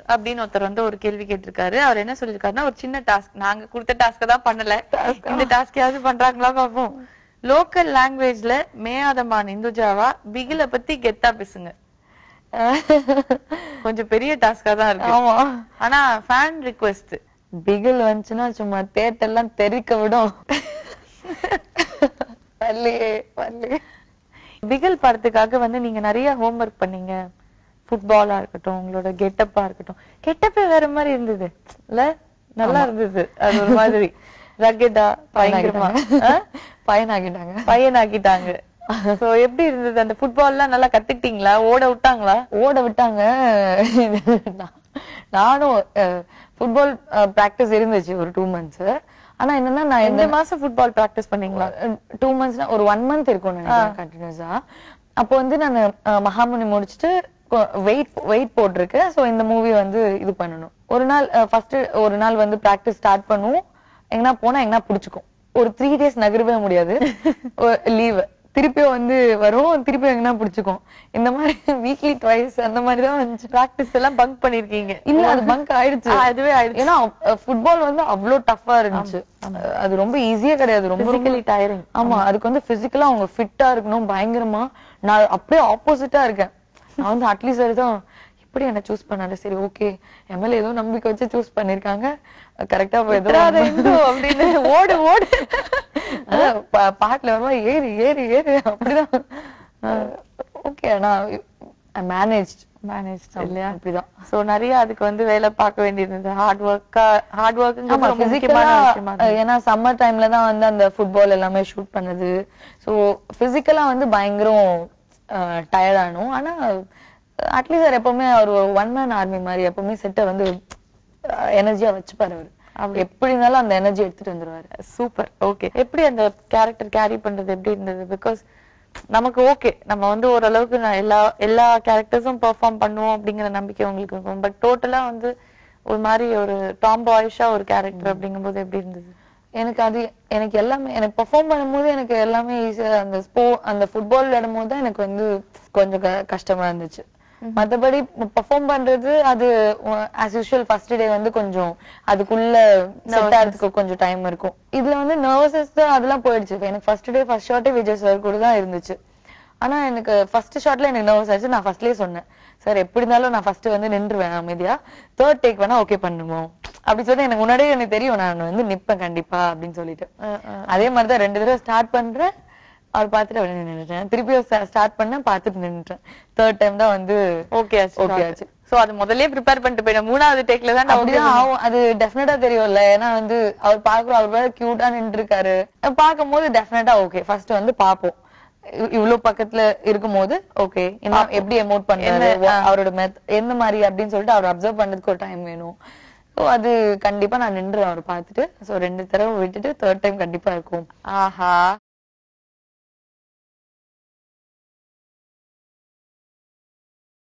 அப்படின்னு ஒருத்தர் வந்து ஒரு கேள்வி கேட்டிருக்காரு அவர் என்ன சொல்லிருக்காருன்னா ஒரு சின்ன டாஸ்க் நாங்க கொடுத்த டாஸ்க தான் பண்ணல இந்த டாஸ்கையாவது பண்றாங்களா பாப்போம் லோக்கல் லாங்குவேஜ்ல மேயாதமான் இந்துஜாவா பிகில பத்தி கெத்தா பேசுங்க கொஞ்சம் பெரிய டாஸ்கா தான் இருக்கு ஆமா ஆனா ஃபேன் ரிக்வெஸ்ட் பிகில் வந்துச்சுன்னா சும்மா தேட்டெல்லாம் தெறிக்க விடும் வரலையே வரலையே பிகில் படத்துக்காக வந்து நீங்க நிறைய ஹோம்ஒர்க் பண்ணீங்க ஃபுட்பாலா இருக்கட்டும் உங்களோட கெட்டப்பா இருக்கட்டும் கெட்டப்பே வேற மாதிரி இருந்தது இல்ல நல்லா இருந்தது அது ஒரு மாதிரி ரகெடா பயங்கரமா ஆ? பையனாகிட்டாங்க பையன் ஆக்கிட்டாங்க சோ எப்படி இருந்தது அந்த ஃபுட்பால் எல்லாம் நல்லா கத்துக்கிட்டீங்களா ஓட விட்டாங்களா ஓட விட்டாங்க நான்- நானும் ஃபுட்பால் பிராக்டிஸ் இருந்துச்சு ஒரு டூ மந்த்ஸ் ஆனா என்னன்னா நான் இந்த மாசம் ஃபுட்பால் பிராக்டிஸ் பண்ணீங்களா டூ மந்த்ஸ்னா ஒரு ஒன் மந்த் இருக்கும் நினைக்கிறேன் கண்டினியூஸா அப்போ வந்து நான் மகாமுனி முடிச்சுட்டு வெயிட் வெயிட் போட்டிருக்கேன் சோ இந்த மூவி வந்து இது பண்ணணும் ஒரு நாள் ஃபர்ஸ்ட் ஒரு நாள் வந்து பிராக்டிஸ் ஸ்டார்ட் பண்ணுவோம் எங்கன்னா போனா எங்கன்னா புடிச்சுக்கும் ஒரு த்ரீ டேஸ் நகரவே முடியாது லீவ் திருப்பியும் வந்து வரும் திருப்பி எங்கன்னா புடிச்சுக்கும் இந்த மாதிரி வீக்லி ட்வைஸ் அந்த மாதிரி தான் வந்துச்சு பிராக்டிஸ் எல்லாம் பங்க் பண்ணிருக்கீங்க இல்ல அது பங்க் ஆயிடுச்சு ஆ, அதுவே ஆயிடுச்சு. ஏன்னா ஃபுட்பால் வந்து அவ்வளவு டஃபா இருந்துச்சு அஹ் அது ரொம்ப ஈஸியா கிடையாது ரொம்ப ரொம்ப Physically tiring. ஆமா அதுக்கு வந்து பிசிக்கலா அவங்க ஃபிட்டா இருக்கணும் பயங்கரமா நான் அப்படியே ஆப்போசிட்டா இருக்கேன் நான் வந்து அட்லீஸ்ட் அதுதான் இப்படி என்ன சூஸ் பண்ணால சரி ஓகே எம்எல்ஏ ஏதோ நம்பிக்கை வச்சு சூஸ் பண்ணிருக்காங்க கரெக்டா போய் ஏதோ விட்டுறாத இந்து அப்படின்னு ஓடு ஓடு அதான் பா- பாட்டுல வருமா ஏறி ஏறி ஏறி அப்படிதான் ஓகே ஆனா மேனேஜ் மேனேஜ் இல்லையா அப்படிதான் சோ நிறைய அதுக்கு வந்து வேலை பார்க்க வேண்டியிருந்தது ஹார்ட் ஒர்க்கா ஹார்ட் ஆமா ஒர்க்குங்கிறது ரொம்ப பிசிக்கலா முக்கியமான விஷயமா இருந்தது. ஏன்னா சம்மர் டைம்ல தான் வந்து அந்த ஃபுட்பால் எல்லாமே ஷூட் பண்ணது சோ பிசிக்கலா வந்து பயங்கரம் டயர்ட் ஆனோம் ஆனா அட்லீஸ்ட் சார் எப்பவுமே அவர் ஒன் மேன் ஆர்மி மாதிரி எப்பவுமே செட்டை வந்து எனர்ஜியா வச்சுப்பாரு அவர் எப்படி இருந்தாலும் அந்த எனர்ஜி எடுத்துட்டு வந்துருவாரு சூப்பர் ஓகே எப்படி அந்த கேரக்டர் கேரி பண்றது எப்படி இருந்தது பிகாஸ் நமக்கு ஓகே நம்ம வந்து ஓரளவுக்கு நான் எல்லா எல்லா கேரக்டர்ஸும் பெர்ஃபார்ம் பண்ணுவோம் அப்படிங்கிற நம்பிக்கை உங்களுக்கு இருக்கும் பட் டோட்டலா வந்து ஒரு மாதிரி ஒரு டாம் பாய்ஷா ஒரு கேரக்டர் அப்படிங்கும்போது எப்படி இருந்தது எனக்கு அது எனக்கு எல்லாமே எனக்கு பெர்ஃபார்ம் பண்ணும்போது எனக்கு எல்லாமே ஈஸியா அந்த ஸ்போ அந்த ஃபுட்பால் விளையாடும் தான் எனக்கு வந்து கொஞ்சம் க- கஷ்டமா இருந்துச்சு மத்தபடி பெர்ஃபார்ம் பண்றது அது ஆஸ் யூஷுவல் ஃபர்ஸ்ட் டே வந்து கொஞ்சம் அதுக்குள்ள செட் ஆகிறதுக்கு கொஞ்சம் டைம் இருக்கும் இதுல வந்து நர்வஸஸ் அதெல்லாம் போயிடுச்சு எனக்கு ஃபர்ஸ்ட் டே ஃபர்ஸ்ட் ஷாட்டே விஜய் சார் கூட தான் இருந்துச்சு ஆனா எனக்கு ஃபர்ஸ்ட் ஷாட்ல எனக்கு நர்வஸ் ஆச்சு நான் ஃபர்ஸ்ட்லயே சொன்னேன் சார் எப்படி இருந்தாலும் நான் ஃபர்ஸ்ட் வந்து நின்றுவேன் அமைதியா தேர்ட் டேக் வேணா ஓகே பண்ணுவோம் அப்படி சொல்லி எனக்கு முன்னாடியே எனக்கு தெரியும் நான் வந்து நிப்பேன் கண்டிப்பா அப்படின்னு சொல்லிட்டு அதே மாதிரிதான் ரெண்டு தடவை ஸ்டார்ட் பண்றேன் அவர் பார்த்துட்டு அப்படியே நின்னுட்டேன் திருப்பியும் ஸ்டார்ட் பண்ணேன் பார்த்துட்டு நின்னுட்டேன் தேர்ட் டைம் தான் வந்து ஓகே ஆச்சு Okay okay ஆச்சு. சோ அது முதல்லயே ப்ரிப்பேர் பண்ணிட்டு போயிடும் மூணாவது டேக்ல தான் நான் okay அப்படிதான் ஆகும் அது டெஃபினட்டா தெரியும்ல ஏன்னா வந்து அவர் பாக்குறோம் அவர் வேற கியூட்டா நின்று இருக்காரு பார்க்கும்போது டெஃபினட்டா ஓகே ஃபர்ஸ்ட் வந்து பாப்போம் இவ்- இவ்வளவு பக்கத்துல இருக்கும்போது ஓகே என்ன எப்படி எமோட் பண்றாரு wha- அவரோட மெத் எந்த மாதிரி அப்படின்னு சொல்லிட்டு அவர் அப்சர்வ் பண்றதுக்கு ஒரு டைம் வேணும் சோ அது கண்டிப்பா நான் நின்று அவர் பார்த்துட்டு சோ ரெண்டு தடவை விட்டுட்டு தேர்ட் டைம் கண்டிப்பா இருக்கும் ஆஹா